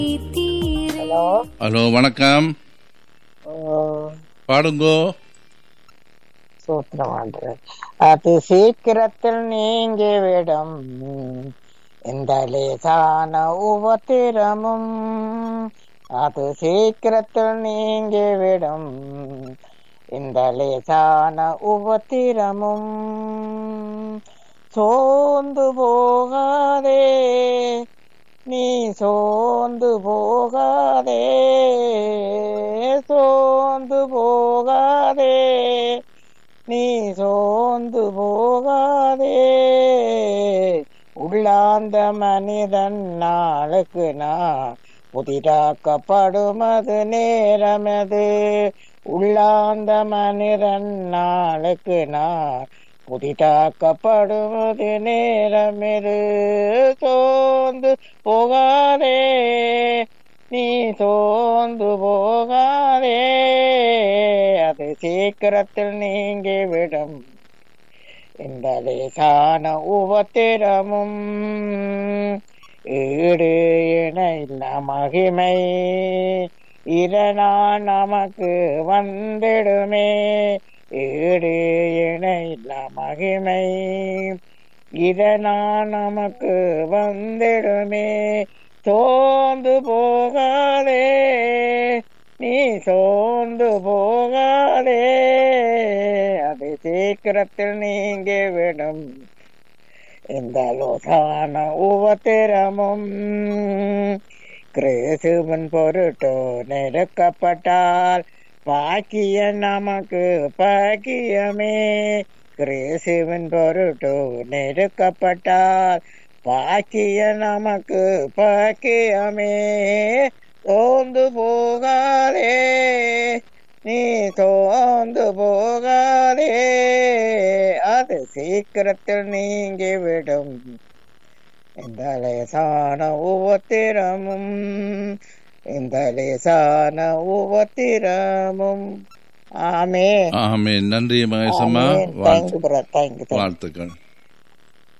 hello hello வணக்கம் பாடுங்கோ சூத்திரமாண்டு அது சீக்கிரத்தில் நீங்கிவிடும் இந்த லேசான உபத்திரமும் அது சீக்கிரத்தில் நீங்கிவிடும் இந்த லேசான உபத்திரமும் சோர்ந்து போகாதே நீ சோர்ந்து போகாதே சோர்ந்து போகாதே நீ சோர்ந்து போகாதே உள்ளாந்த மனிதன் நாளுக்கு நான் புதிதாக்கப்படுமது நேரமது உள்ளாந்த மனிதன் நாளுக்கு நான் புதிதாக்கப்படுவது நேரமிது சோர்ந்து போகாதே நீ சோர்ந்து போகாதே அது சீக்கிரத்தில் நீங்கிவிடும் இந்த லேசான உபத்திரமும் ஈடு இணைந்த மகிமை இதனால் நமக்கு வந்திடுமே ஈடு இணைந்த மகிமை இதனால் நமக்கு வந்திடுமே சோர்ந்து போகாதே நீ சோர்ந்து போகாதே அது சீக்கிரத்தில் நீங்கிவிடும் இந்த லோசான உபத்திரமும் கிறிஸ்துவன் பொருட்டோ நெருக்கப்பட்டால் பாக்கிய நமக்கு பாக்கியமே கிறிஸ்துவின் பொருட்டோ நெருக்கப்பட்டால் பாக்கிய நமக்கு பாக்கியமே சோர்ந்து போகாதே நீ சோர்ந்து போகாதே அது சீக்கிரத்தில் நீங்கிவிடும் இந்த லேசான உபத்திரமும் இந்த லேசான உபத்திரமும் ஆமே ஆமே நன்றி மகேசம்மா தேங்க்யூ பிரதர் தேங்க்யூ வாழ்த்துக்கள்